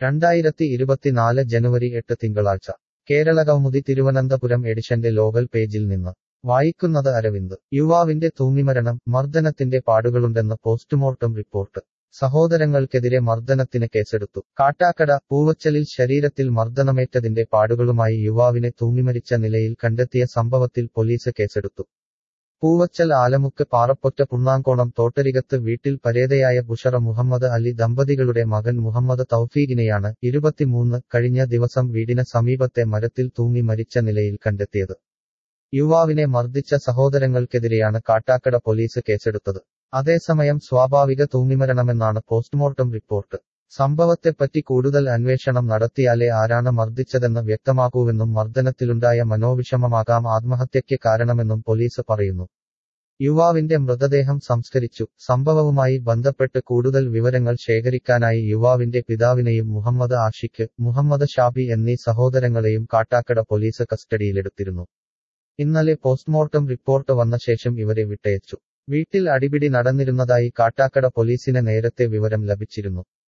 രണ്ടായിരത്തി ഇരുപത്തിനാല് ജനുവരി എട്ട് തിങ്കളാഴ്ച കേരളകൗമുദി തിരുവനന്തപുരം എഡിഷന്റെ ലോകൽ പേജിൽ നിന്ന് വായിക്കുന്നത് അരവിന്ദ് യുവാവിന്റെ തൂങ്ങിമരണം മർദ്ദനത്തിന്റെ പാടുകളുണ്ടെന്ന് പോസ്റ്റ്മോർട്ടം റിപ്പോർട്ട് സഹോദരങ്ങൾക്കെതിരെ മർദ്ദനത്തിന് കേസെടുത്തു കാട്ടാക്കട പൂവച്ചലിൽ ശരീരത്തിൽ മർദ്ദനമേറ്റതിന്റെ പാടുകളുമായി യുവാവിനെ തൂങ്ങിമരിച്ച നിലയിൽ കണ്ടെത്തിയ സംഭവത്തിൽ പോലീസ് കേസെടുത്തു പൂവച്ചൽ ആലമുക്ക് പാറപ്പൊറ്റ പുണ്ണാങ്കോണം തോട്ടരികത്ത് വീട്ടിൽ പരേതയായ ബുഷറ മുഹമ്മദ് അലി ദമ്പതികളുടെ മകൻ മുഹമ്മദ് തൗഫീഖിനെയാണ് ഇരുപത്തിമൂന്ന് കഴിഞ്ഞ ദിവസം വീടിന് സമീപത്തെ മരത്തിൽ തൂങ്ങി മരിച്ച നിലയിൽ കണ്ടെത്തിയത് യുവാവിനെ മർദ്ദിച്ച സഹോദരങ്ങൾക്കെതിരെയാണ് കാട്ടാക്കട പോലീസ് കേസെടുത്തത് അതേസമയം സ്വാഭാവിക തൂങ്ങിമരണമെന്നാണ് പോസ്റ്റ്മോർട്ടം റിപ്പോർട്ട് സംഭവത്തെപ്പറ്റി കൂടുതൽ അന്വേഷണം നടത്തിയാലേ ആരാണ് മർദ്ദിച്ചതെന്ന് വ്യക്തമാകൂവെന്നും മർദ്ദനത്തിലുണ്ടായ മനോവിഷമമാകാം ആത്മഹത്യയ്ക്ക് കാരണമെന്നും പോലീസ് പറയുന്നു യുവാവിന്റെ മൃതദേഹം സംസ്കരിച്ചു സംഭവവുമായി ബന്ധപ്പെട്ട് കൂടുതൽ വിവരങ്ങൾ ശേഖരിക്കാനായി യുവാവിന്റെ പിതാവിനെയും മുഹമ്മദ് ആഷിഖ് മുഹമ്മദ് ഷാബി എന്നീ സഹോദരങ്ങളെയും കാട്ടാക്കട പോലീസ് കസ്റ്റഡിയിലെടുത്തിരുന്നു ഇന്നലെ പോസ്റ്റ്മോർട്ടം റിപ്പോർട്ട് വന്ന ശേഷം ഇവരെ വിട്ടയച്ചു വീട്ടിൽ അടിപിടി നടന്നിരുന്നതായി കാട്ടാക്കട പോലീസിന് നേരത്തെ വിവരം ലഭിച്ചിരുന്നു